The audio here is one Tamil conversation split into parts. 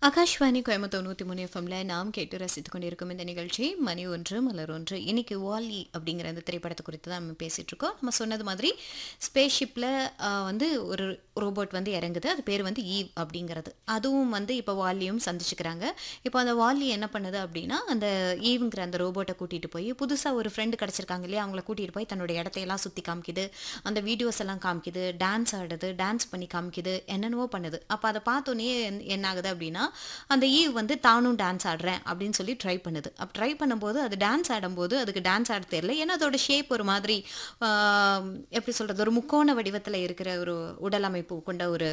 ஆகாஷ்வாணி கோயம்புத்தூர் நூற்றி மூணு எஃப்எம்ல நாம் கேட்டு ரசித்துக் கொண்டிருக்கும் இந்த நிகழ்ச்சி மணி ஒன்று மலர் ஒன்று இன்னைக்கு வாலி அப்படிங்கிற அந்த திரைப்படத்தை குறித்து தான் நம்ம பேசிட்டு இருக்கோம் நம்ம சொன்னது மாதிரி ஸ்பேஸ் ஷிப்பில் வந்து ஒரு ரோபோட் வந்து இறங்குது அது பேர் வந்து ஈவ் அப்படிங்கிறது அதுவும் வந்து இப்போ வாலியும் சந்திச்சுக்கிறாங்க இப்போ அந்த வாலி என்ன பண்ணுது அப்படின்னா அந்த ஈவ்ங்கிற அந்த ரோபோட்டை கூட்டிகிட்டு போய் புதுசாக ஒரு ஃப்ரெண்டு கிடச்சிருக்காங்க இல்லையா அவங்கள கூட்டிகிட்டு போய் தன்னோட இடத்தையெல்லாம் சுற்றி காமிக்குது அந்த வீடியோஸ் எல்லாம் காமிக்குது டான்ஸ் ஆடுது டான்ஸ் பண்ணி காமிக்குது என்னென்னவோ பண்ணுது அப்போ அதை பார்த்தோன்னே என்ன ஆகுது அப்படின்னா அந்த ஈவ் வந்து தானும் டான்ஸ் ஆடுறேன் அப்படின்னு சொல்லி ட்ரை பண்ணுது அப்போ ட்ரை பண்ணும்போது அது டான்ஸ் ஆடும்போது அதுக்கு டான்ஸ் ஆட தெரியல ஏன்னா அதோட ஷேப் ஒரு மாதிரி ஆஹ், எப்படி சொல்கிறது ஒரு முக்கோண வடிவத்தில் இருக்கிற ஒரு உடல் அமைப்பு கொண்ட ஒரு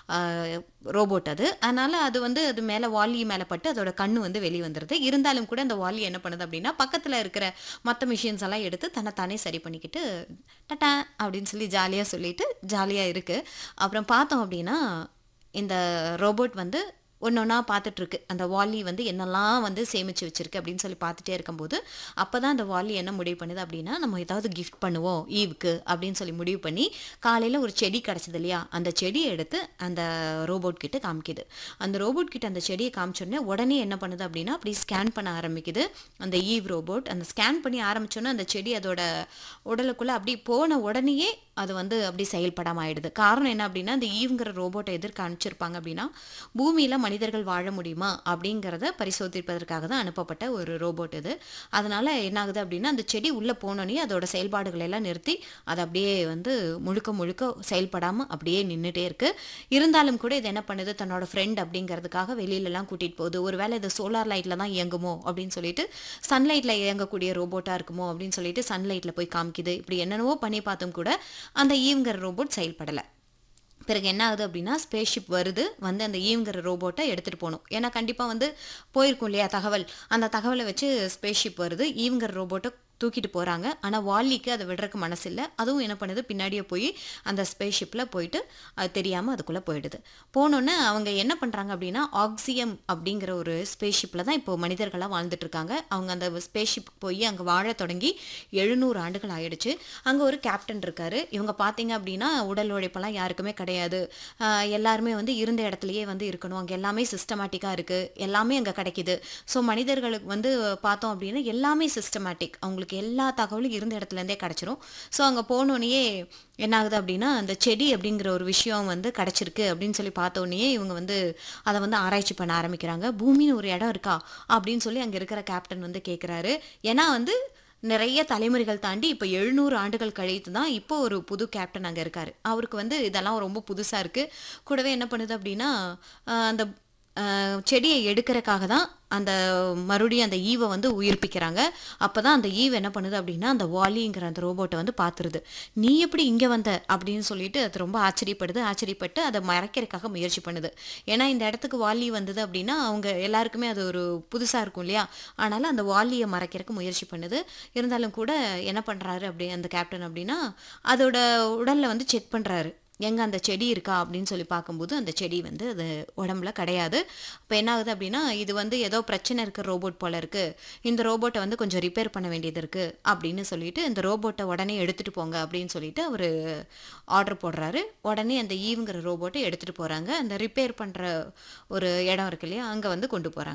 ரோபோட் அது அதனால் அது வந்து அது மேலே வாலி மேலே பட்டு அதோட கண்ணு வந்து வெளியே வந்துடுது இருந்தாலும் கூட அந்த வாலி என்ன பண்ணுது அப்படின்னா பக்கத்தில் இருக்கிற மற்ற மிஷின்ஸ் எல்லாம் எடுத்து தன்னைத்தானே சரி பண்ணிக்கிட்டு டட்டா அப்படின்னு சொல்லி ஜாலியாக சொல்லிட்டு ஜாலியாக இருக்குது அப்புறம் பார்த்தோம் அப்படின்னா இந்த ரோபோட் வந்து ஒன்று ஒன்றா பார்த்துட்ருக்கு அந்த வாலி வந்து என்னெல்லாம் வந்து சேமித்து வச்சிருக்கு அப்படின்னு சொல்லி பார்த்துட்டே இருக்கும்போது அப்போ தான் அந்த வாலி என்ன முடிவு பண்ணுது அப்படின்னா நம்ம ஏதாவது கிஃப்ட் பண்ணுவோம் ஈவுக்கு அப்படின்னு சொல்லி முடிவு பண்ணி காலையில் ஒரு செடி கிடச்சிது இல்லையா அந்த செடியை எடுத்து அந்த ரோபோட் கிட்ட காமிக்குது அந்த ரோபோட் கிட்ட அந்த செடியை காமிச்சோடனே உடனே என்ன பண்ணுது அப்படின்னா அப்படி ஸ்கேன் பண்ண ஆரம்பிக்குது அந்த ஈவ் ரோபோட் அந்த ஸ்கேன் பண்ணி ஆரம்பிச்சோன்னே அந்த செடி அதோட உடலுக்குள்ளே அப்படி போன உடனேயே அது வந்து அப்படி செயல்படாம ஆயிடுது காரணம் என்ன அப்படின்னா இந்த ஈவ்ங்கிற ரோபோட்டை எதிர்க்க அனுப்பிச்சிருப்பாங்க அப்படின்னா பூமியில் மனிதர்கள் வாழ முடியுமா அப்படிங்கிறத பரிசோதிப்பதற்காக தான் அனுப்பப்பட்ட ஒரு ரோபோட் இது அதனால என்ன ஆகுது அப்படின்னா அந்த செடி உள்ளே போனோன்னே அதோட செயல்பாடுகளை எல்லாம் நிறுத்தி அது அப்படியே வந்து முழுக்க முழுக்க செயல்படாமல் அப்படியே நின்றுட்டே இருக்கு இருந்தாலும் கூட இது என்ன பண்ணுது தன்னோட ஃப்ரெண்ட் அப்படிங்கிறதுக்காக வெளியிலலாம் கூட்டிகிட்டு போகுது ஒருவேளை இது சோலார் லைட்டில் தான் இயங்குமோ அப்படின்னு சொல்லிட்டு சன்லைட்டில் இயங்கக்கூடிய ரோபோட்டாக இருக்குமோ அப்படின்னு சொல்லிட்டு சன்லைட்டில் போய் காமிக்குது இப்படி என்னென்னவோ பண்ணி பார்த்தும் கூட அந்த ஈவ்ங்கிற ரோபோட் செயல்படலை பிறகு என்ன ஆகுது அப்படின்னா ஸ்பேஸ்ஷிப் வருது வந்து அந்த ஈவ்ங்கிற ரோபோட்டை எடுத்துகிட்டு போகணும் ஏன்னா கண்டிப்பாக வந்து போயிருக்கும் இல்லையா தகவல் அந்த தகவலை வச்சு ஸ்பேஸ்ஷிப் வருது ஈவ்ங்கிற ரோபோட்டை தூக்கிட்டு போகிறாங்க ஆனால் வாலிக்கு அதை விடுறதுக்கு மனசு இல்லை அதுவும் என்ன பண்ணுது பின்னாடியே போய் அந்த ஸ்பேஸ்ஷிப்பில் போயிட்டு அது தெரியாமல் அதுக்குள்ளே போயிடுது போனோன்னே அவங்க என்ன பண்ணுறாங்க அப்படின்னா ஆக்சியம் அப்படிங்கிற ஒரு ஸ்பேஸ்ஷிப்பில் தான் இப்போ மனிதர்களாக வாழ்ந்துட்டு இருக்காங்க அவங்க அந்த ஸ்பேஸ்ஷிப் போய் அங்கே வாழ தொடங்கி எழுநூறு ஆண்டுகள் ஆயிடுச்சு அங்கே ஒரு கேப்டன் இருக்காரு இவங்க பார்த்தீங்க அப்படின்னா உடல் உழைப்பெல்லாம் யாருக்குமே கிடையாது ஆஹ் எல்லாருமே வந்து இருந்த இடத்துலயே வந்து இருக்கணும் அங்கே எல்லாமே சிஸ்டமேட்டிக்காக இருக்குது எல்லாமே அங்கே கிடைக்குது ஸோ மனிதர்களுக்கு வந்து பார்த்தோம் அப்படின்னா எல்லாமே சிஸ்டமேட்டிக் அவங்களுக்கு எல்லா தகவலும் இருந்த இடத்துலேருந்தே கிடச்சிரும் ஸோ அங்கே போனோடனேயே என்ன ஆகுது அப்படின்னா அந்த செடி அப்படிங்கிற ஒரு விஷயம் வந்து கிடச்சிருக்கு அப்படின்னு சொல்லி பார்த்தோன்னே இவங்க வந்து அதை வந்து ஆராய்ச்சி பண்ண ஆரம்பிக்கிறாங்க பூமின்னு ஒரு இடம் இருக்கா அப்படின்னு சொல்லி அங்கே இருக்கிற கேப்டன் வந்து கேட்குறாரு ஏன்னா வந்து நிறைய தலைமுறைகள் தாண்டி இப்போ எழுநூறு ஆண்டுகள் கழித்து தான் இப்போ ஒரு புது கேப்டன் அங்கே இருக்கார் அவருக்கு வந்து இதெல்லாம் ரொம்ப புதுசாக இருக்குது கூடவே என்ன பண்ணுது அப்படின்னா ஆஹ் அந்த ஆஹ் செடியை எடுக்கிறதுக்காக தான் அந்த மறுபடியும் அந்த ஈவை வந்து உயிர்ப்பிக்கிறாங்க அப்போ தான் அந்த ஈவ் என்ன பண்ணுது அப்படின்னா அந்த வாலிங்கிற அந்த ரோபோட்டை வந்து பார்த்துருது நீ எப்படி இங்கே வந்த அப்படின்னு சொல்லிட்டு அது ரொம்ப ஆச்சரியப்படுது ஆச்சரியப்பட்டு அதை மறைக்கிறதுக்காக முயற்சி பண்ணுது ஏன்னா இந்த இடத்துக்கு வாலி வந்தது அப்படின்னா அவங்க எல்லாருக்குமே அது ஒரு புதுசாக இருக்கும் இல்லையா ஆனாலும் அந்த வாலியை மறைக்கிறதுக்கு முயற்சி பண்ணுது இருந்தாலும் கூட என்ன பண்ணுறாரு அப்படி அந்த கேப்டன் அப்படின்னா அதோட உடலில் வந்து செக் பண்ணுறாரு எங்கே அந்த செடி இருக்கா அப்படின்னு சொல்லி பார்க்கும்போது அந்த செடி வந்து அது உடம்புல கிடையாது இப்போ என்ன ஆகுது அப்படின்னா இது வந்து ஏதோ பிரச்சனை இருக்கிற ரோபோட் போல இருக்கு இந்த ரோபோட்டை வந்து கொஞ்சம் ரிப்பேர் பண்ண வேண்டியது இருக்கு அப்படின்னு சொல்லிட்டு இந்த ரோபோட்டை உடனே எடுத்துட்டு போங்க அப்படின்னு சொல்லிட்டு அவர் ஆர்டர் போடுறாரு உடனே அந்த ஈவுங்கிற ரோபோட்டை எடுத்துட்டு போறாங்க அந்த ரிப்பேர் பண்ற ஒரு இடம் இருக்கு இல்லையா அங்கே வந்து கொண்டு போறாங்க